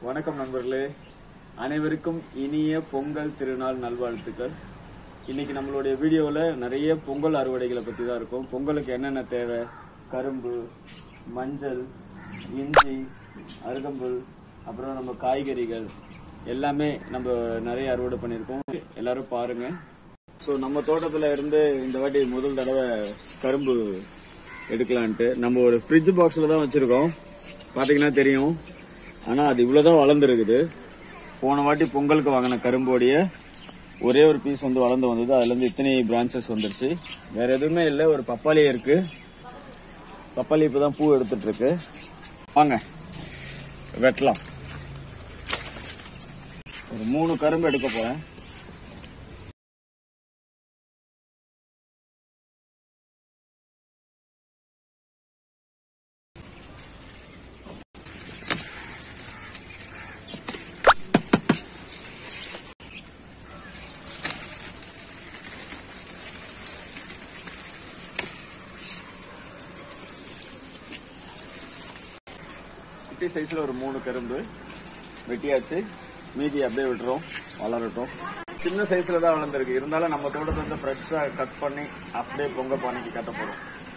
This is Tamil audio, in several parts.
வணக்கம் நண்பர்களே அனைவருக்கும் இனிய பொங்கல் திருநாள் நல்வாழ்த்துக்கள் இன்னைக்கு நம்மளுடைய வீடியோவில் நிறைய பொங்கல் அறுவடைகளை பற்றி தான் இருக்கும் பொங்கலுக்கு என்னென்ன தேவை கரும்பு மஞ்சள் இஞ்சி அருகம்புல் அப்புறம் நம்ம காய்கறிகள் எல்லாமே நம்ம நிறைய அறுவடை பண்ணியிருக்கோம் எல்லாரும் பாருங்க ஸோ நம்ம தோட்டத்தில் இருந்து இந்த வாட்டி முதல் தடவை கரும்பு எடுக்கலான்ட்டு நம்ம ஒரு ஃப்ரிட்ஜ் பாக்ஸில் தான் வச்சுருக்கோம் பார்த்தீங்கன்னா தெரியும் ஆனால் அது இவ்வளோதான் வளர்ந்துருக்குது போன வாட்டி பொங்கலுக்கு வாங்கின கரும்போடைய ஒரே ஒரு பீஸ் வந்து வளர்ந்து வந்தது அதுலேருந்து இத்தனை பிரான்ச்சஸ் வந்துருச்சு வேற எதுவுமே இல்லை ஒரு பப்பாளி இருக்கு பப்பாளி இப்போ தான் பூ எடுத்துட்டு இருக்கு வாங்க வெட்டலாம் ஒரு மூணு கரும்பு எடுக்க போறேன் குட்டி சைஸ்ல ஒரு மூணு கரும்பு வெட்டியாச்சு மீதி அப்படியே விட்டுறோம் வளரட்டும் சின்ன சைஸ்ல தான் வளர்ந்துருக்கு இருந்தாலும் நம்ம தோட்டத்தை வந்து ஃப்ரெஷ்ஷா கட் பண்ணி அப்படியே பொங்க பானைக்கு கட்ட போறோம்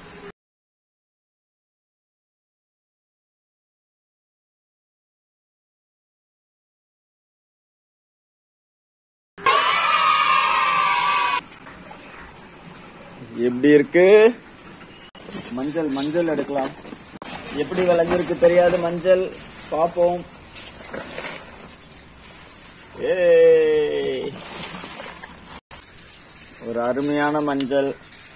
எப்படி இருக்கு மஞ்சள் மஞ்சள் எடுக்கலாம் எப்படி விளைஞ்சிருக்கு தெரியாது மஞ்சள் பார்ப்போம் ஏய் ஒரு அருமையான மஞ்சள்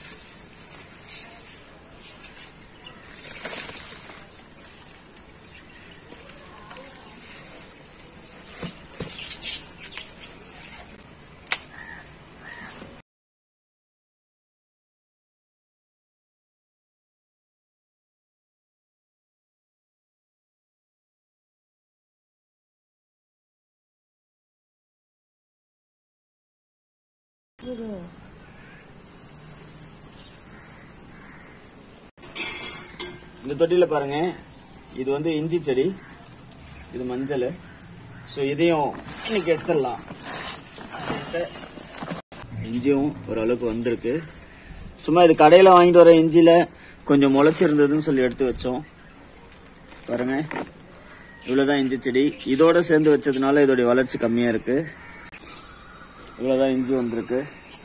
இந்த தொட்டியில பாருங்க இது வந்து இஞ்சி செடி இது மஞ்சள் ஸோ இதையும் இன்னைக்கு எடுத்துடலாம் இஞ்சியும் ஓரளவுக்கு வந்திருக்கு சும்மா இது கடையில் வாங்கிட்டு வர இஞ்சியில் கொஞ்சம் முளைச்சிருந்ததுன்னு சொல்லி எடுத்து வச்சோம் பாருங்க இவ்வளோதான் இஞ்சி செடி இதோட சேர்ந்து வச்சதுனால இதோடைய வளர்ச்சி கம்மியாக இருக்கு இவ்வளோதான் இஞ்சி வந்திருக்கு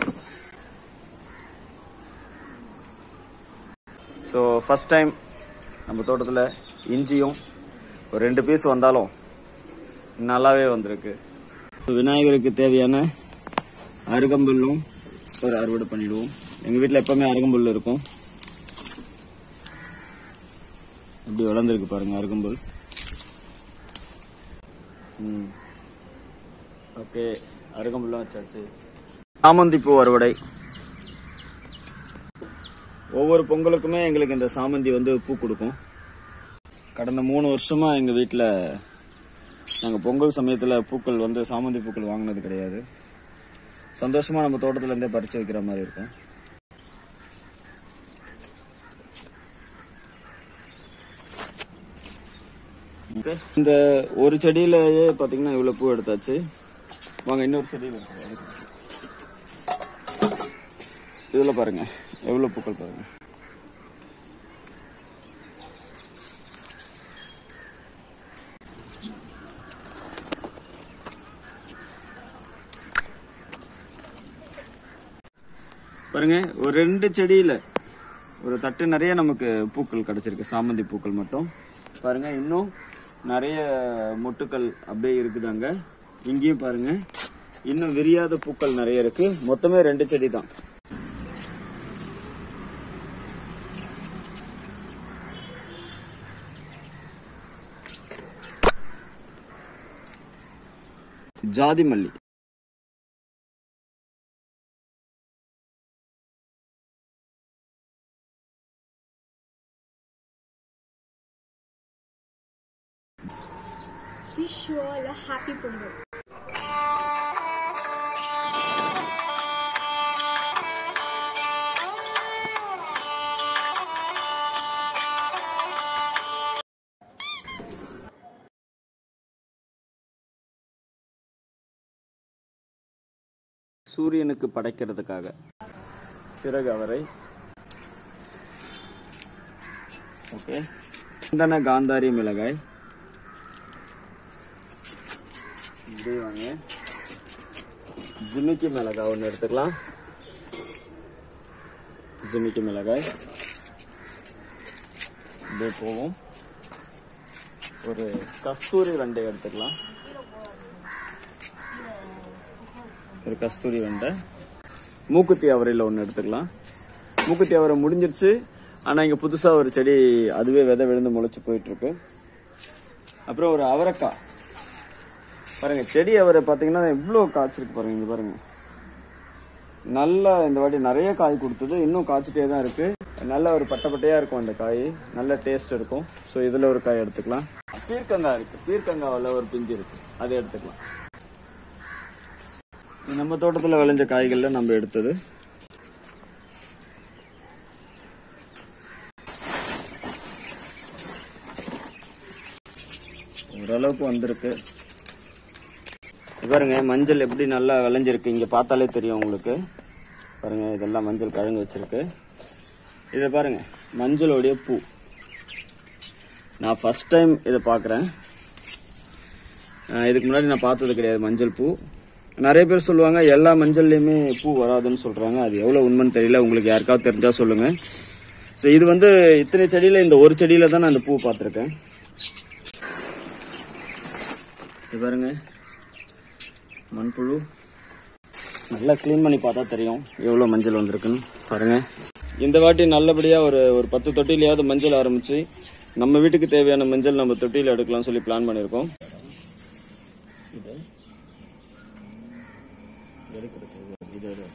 ஸோ ஃபஸ்ட் டைம் நம்ம தோட்டத்தில் இஞ்சியும் ஒரு ரெண்டு பீஸ் வந்தாலும் நல்லாவே வந்திருக்கு விநாயகருக்கு தேவையான அருகம்புல்லும் ஒரு அறுவடை பண்ணிடுவோம் எங்கள் வீட்டில் எப்பவுமே அருகம்புல் இருக்கும் இப்படி வளர்ந்துருக்கு பாருங்க அருகம்புல் ம் ஓகே அருகம்புல்லாம் வச்சாச்சு சாமந்தி பூ அறுவடை ஒவ்வொரு பொங்கலுக்குமே எங்களுக்கு இந்த சாமந்தி வந்து பூ கொடுக்கும் கடந்த மூணு வருஷமா எங்க வீட்டில் நாங்கள் பொங்கல் சமயத்தில் பூக்கள் வந்து சாமந்தி பூக்கள் வாங்கினது கிடையாது சந்தோஷமா நம்ம தோட்டத்துல இருந்தே பறிச்சு வைக்கிற மாதிரி இருக்கும் Okay. இந்த ஒரு செடியிலேயே பார்த்தீங்கன்னா இவ்வளோ பூ எடுத்தாச்சு வாங்க இன்னொரு செடியில் இருக்கு. இதில் பாருங்க எவ்வளோ பூக்கள் பாருங்க பாருங்க ஒரு ரெண்டு செடியில ஒரு தட்டு நிறைய நமக்கு பூக்கள் கிடைச்சிருக்கு சாமந்தி பூக்கள் மட்டும் பாருங்க இன்னும் நிறைய மொட்டுக்கள் அப்படியே இருக்குதாங்க இங்கேயும் பாருங்க இன்னும் விரியாத பூக்கள் நிறைய இருக்கு மொத்தமே ரெண்டு செடி தான் ஜாதி மல்லி Wish you all a happy Pongal. சூரியனுக்கு படைக்கிறதுக்காக சிறகு அவரை ஓகே சந்தன காந்தாரி மிளகாய் இப்படி வாங்க ஜிமிக்கி மிளகாய் ஒன்று எடுத்துக்கலாம் ஜிமிக்கி மிளகாய் இப்படியே போவோம் ஒரு கஸ்தூரி வெண்டை எடுத்துக்கலாம் ஒரு கஸ்தூரி வெண்டை மூக்குத்தி அவரையில் ஒன்று எடுத்துக்கலாம் மூக்குத்தி அவரை முடிஞ்சிருச்சு ஆனால் இங்கே புதுசாக ஒரு செடி அதுவே விதை விழுந்து முளைச்சி போயிட்டுருக்கு அப்புறம் ஒரு அவரைக்காய் பாருங்க செடி அவரை பார்த்தீங்கன்னா எவ்வளோ காய்ச்சிருக்கு பாருங்க இங்க பாருங்க நல்லா இந்த வாட்டி நிறைய காய் கொடுத்தது இன்னும் காய்ச்சிட்டே தான் இருக்கு நல்ல ஒரு பட்டை பட்டையா இருக்கும் அந்த காய் நல்ல டேஸ்ட் இருக்கும் ஸோ இதுல ஒரு காய் எடுத்துக்கலாம் பீர்க்கங்காய் இருக்கு பீர்க்கங்காவில் ஒரு பிஞ்சு இருக்கு அதை எடுத்துக்கலாம் இது நம்ம தோட்டத்தில் விளைஞ்ச காய்கள்ல நம்ம எடுத்தது ஓரளவுக்கு வந்திருக்கு இது பாருங்க மஞ்சள் எப்படி நல்லா விளைஞ்சிருக்கு இங்க பார்த்தாலே தெரியும் உங்களுக்கு பாருங்க இதெல்லாம் மஞ்சள் கிழங்கு வச்சிருக்கு இதை பாருங்க மஞ்சளுடைய பூ நான் ஃபர்ஸ்ட் டைம் இதை பார்க்குறேன் இதுக்கு முன்னாடி நான் பார்த்தது கிடையாது மஞ்சள் பூ நிறைய பேர் சொல்லுவாங்க எல்லா மஞ்சள்லையுமே பூ வராதுன்னு சொல்றாங்க அது எவ்வளவு உண்மைன்னு தெரியல உங்களுக்கு யாருக்காவது தெரிஞ்சா சொல்லுங்க ஸோ இது வந்து இத்தனை செடியில இந்த ஒரு செடியில தான் நான் இந்த பூ பார்த்துருக்கேன் இது பாருங்க மண்புழு நல்லா க்ளீன் பண்ணி பார்த்தா தெரியும் எவ்வளோ மஞ்சள் வந்திருக்குன்னு பாருங்க இந்த வாட்டி நல்லபடியாக ஒரு ஒரு பத்து தொட்டிலையாவது மஞ்சள் ஆரம்பிச்சு நம்ம வீட்டுக்கு தேவையான மஞ்சள் நம்ம தொட்டியில் எடுக்கலாம்னு சொல்லி பிளான் பண்ணியிருக்கோம் இது எடுக்கிறது இது எடு.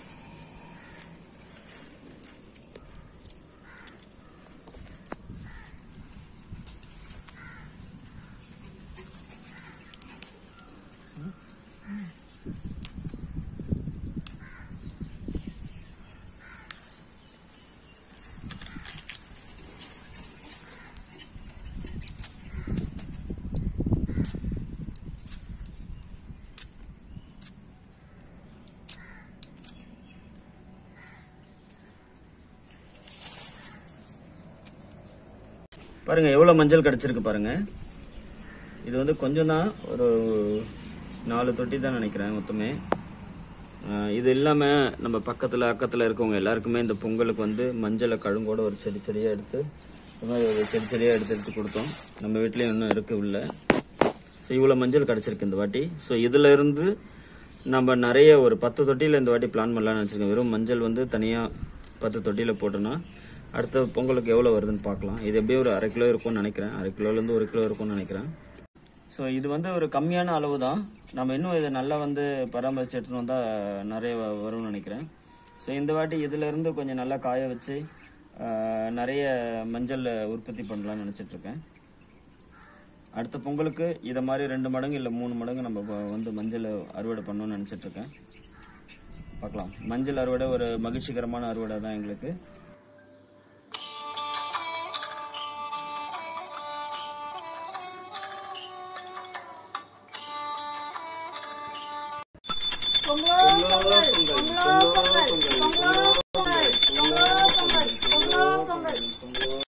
பாருங்க எவ்வளவு மஞ்சள் கிடைச்சிருக்கு பாருங்க இது வந்து கொஞ்சம் தான் ஒரு நாலு தொட்டி தான் நினைக்கிறேன் மொத்தமே ஆஹ் இது இல்லாம நம்ம பக்கத்துல அக்கத்துல இருக்கவங்க எல்லாருக்குமே இந்த பொங்கலுக்கு வந்து மஞ்சளை கழுங்கோட ஒரு செடி செடியா எடுத்து இந்த மாதிரி ஒரு செடி செடியா எடுத்து எடுத்து கொடுத்தோம் நம்ம வீட்லயும் இன்னும் இருக்கு உள்ள ஸோ இவ்வளோ மஞ்சள் கிடச்சிருக்கு இந்த வாட்டி ஸோ இதில் இருந்து நம்ம நிறைய ஒரு பத்து தொட்டியில் இந்த வாட்டி பிளான் பண்ணலாம்னு வச்சுருக்கோம் வெறும் மஞ்சள் வந்து தனியாக பத்து தொட்டியில் போட்டோன்னா அடுத்த பொங்கலுக்கு எவ்வளோ வருதுன்னு பார்க்கலாம் இது எப்படியும் ஒரு அரை கிலோ இருக்கும்னு நினைக்கிறேன் அரை கிலோலேருந்து ஒரு கிலோ இருக்கும்னு நினைக்கிறேன் ஸோ இது வந்து ஒரு கம்மியான அளவு தான் நம்ம இன்னும் இதை நல்லா வந்து பராமரிச்சு எடுத்துன்னு வந்தால் நிறைய வ- வரும்னு நினைக்கிறேன் ஸோ இந்த வாட்டி இதிலிருந்து கொஞ்சம் நல்லா காய வச்சு ஆஹ், நிறைய மஞ்சள் உற்பத்தி பண்ணலாம்னு நினச்சிட்டு இருக்கேன் அடுத்த பொங்கலுக்கு இதை மாதிரி ரெண்டு மடங்கு இல்லை மூணு மடங்கு நம்ம வ- வந்து மஞ்சள் அறுவடை பண்ணணும்னு நினச்சிட்டு இருக்கேன் பார்க்கலாம் மஞ்சள் அறுவடை ஒரு மகிழ்ச்சிகரமான அறுவடை தான் எங்களுக்கு